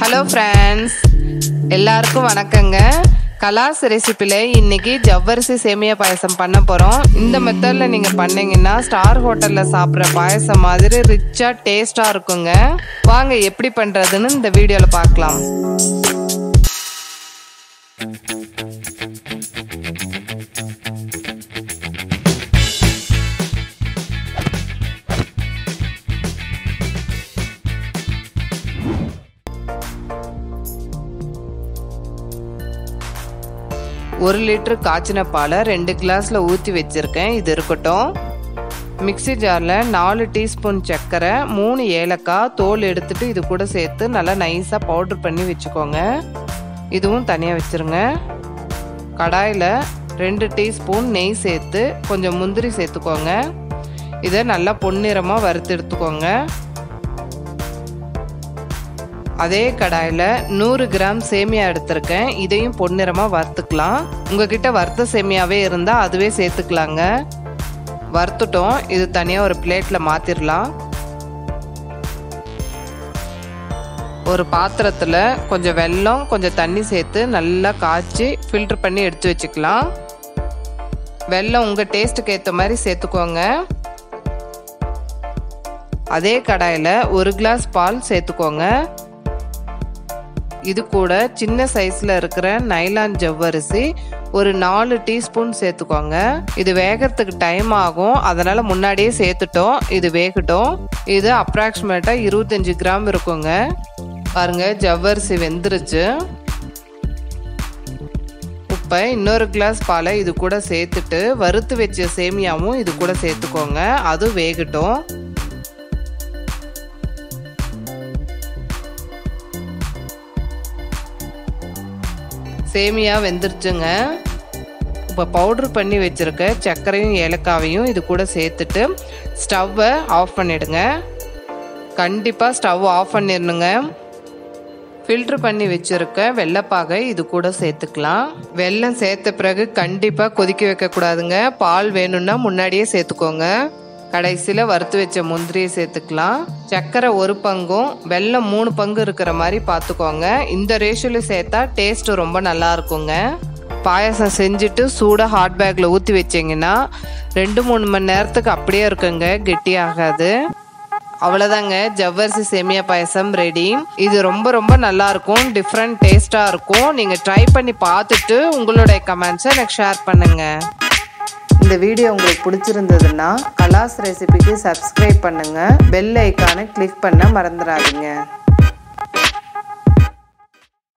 hello friends எல்லாருக்கும் வணக்கங்க கலாஸ் ரெசிப்பியில் இன்னைக்கு ஜவ்வரிசி சேமியா பாயசம் பண்ண போகிறோம் இந்த மெத்தடில் நீங்கள் பண்ணீங்கன்னா ஸ்டார் ஹோட்டலில் சாப்பிட்ற பாயசம் மாதிரி ரிச்சாக டேஸ்ட்டாக இருக்குங்க வாங்க எப்படி பண்ணுறதுன்னு இந்த வீடியோவில் பார்க்கலாம் ஒரு லிட்டர் காய்ச்சின பாலை ரெண்டு கிளாஸில் ஊற்றி வச்சுருக்கேன் இது இருக்கட்டும் மிக்சி ஜாரில் நாலு டீஸ்பூன் சர்க்கரை மூணு ஏலக்காய் தோல் எடுத்துட்டு இது கூட சேர்த்து நல்லா நைஸாக பவுட்ரு பண்ணி வச்சுக்கோங்க இதுவும் தனியாக வச்சுருங்க கடாயில் ரெண்டு டீஸ்பூன் நெய் சேர்த்து கொஞ்சம் முந்திரி சேர்த்துக்கோங்க இதை நல்லா பொன்னிறமாக வறுத்து எடுத்துக்கோங்க அதே கடாயில் நூறு கிராம் சேமியா எடுத்திருக்கேன் இதையும் பொன்னிறமாக வறுத்துக்கலாம் உங்ககிட்ட வறுத்த சேமியாவே இருந்தால் அதுவே சேர்த்துக்கலாங்க வறுத்துட்டோம் இது தனியாக ஒரு பிளேட்டில் மாற்றிடலாம் ஒரு பாத்திரத்தில் கொஞ்சம் வெல்லம் கொஞ்சம் தண்ணி சேர்த்து நல்லா காய்ச்சி ஃபில்ட்ரு பண்ணி எடுத்து வச்சுக்கலாம் வெல்லம் உங்கள் டேஸ்ட்டுக்கு ஏற்ற மாதிரி சேர்த்துக்கோங்க அதே கடாயில் ஒரு கிளாஸ் பால் சேர்த்துக்கோங்க இது கூட சின்ன சைஸில் இருக்கிற நைலான் ஜவ்வரிசி ஒரு நாலு டீஸ்பூன் சேர்த்துக்கோங்க இது வேகிறதுக்கு டைம் ஆகும் அதனால் முன்னாடியே சேர்த்துட்டோம் இது வேகட்டும் இது அப்ராக்சிமேட்டாக இருபத்தஞ்சி கிராம் இருக்குங்க பாருங்க ஜவ்வரிசி வெந்துருச்சு இப்போ இன்னொரு கிளாஸ் பாலை இது கூட சேர்த்துட்டு வறுத்து வச்ச சேமியாவும் இது கூட சேர்த்துக்கோங்க அதுவும் வேகட்டும் சேமியா வெந்துருச்சுங்க இப்போ பவுட்ரு பண்ணி வச்சுருக்க சர்க்கரையும் ஏலக்காவையும் இது கூட சேர்த்துட்டு ஸ்டவ்வை ஆஃப் பண்ணிடுங்க கண்டிப்பாக ஸ்டவ் ஆஃப் பண்ணிடணுங்க ஃபில்ட்ரு பண்ணி வச்சுருக்க வெள்ளைப்பாகை இது கூட சேர்த்துக்கலாம் வெல்லம் சேர்த்த பிறகு கண்டிப்பாக கொதிக்க வைக்கக்கூடாதுங்க பால் வேணும்னா முன்னாடியே சேர்த்துக்கோங்க கடைசியில் வறுத்து வச்ச முந்திரியை சேர்த்துக்கலாம் சர்க்கரை ஒரு பங்கும் வெல்லம் மூணு பங்கு இருக்கிற மாதிரி பார்த்துக்கோங்க இந்த ரேஷியோவில் சேர்த்தா டேஸ்ட்டு ரொம்ப நல்லா இருக்குங்க பாயசம் செஞ்சுட்டு சூடாக ஹாட் பேக்கில் ஊற்றி வச்சிங்கன்னா ரெண்டு மூணு மணி நேரத்துக்கு அப்படியே இருக்குங்க கெட்டியாகாது அவ்வளோதாங்க ஜவ்வரிசி சேமியா பாயசம் ரெடி இது ரொம்ப ரொம்ப நல்லா இருக்கும் டிஃப்ரெண்ட் டேஸ்ட்டாக இருக்கும் நீங்கள் ட்ரை பண்ணி பார்த்துட்டு உங்களுடைய கமெண்ட்ஸை எனக்கு ஷேர் பண்ணுங்கள் இந்த வீடியோ உங்களுக்கு பிடிச்சிருந்ததுன்னா கலாஸ் ரெசிபிக்கு சப்ஸ்கிரைப் பண்ணுங்கள் பெல் ஐக்கானை கிளிக் பண்ண மறந்துடாதீங்க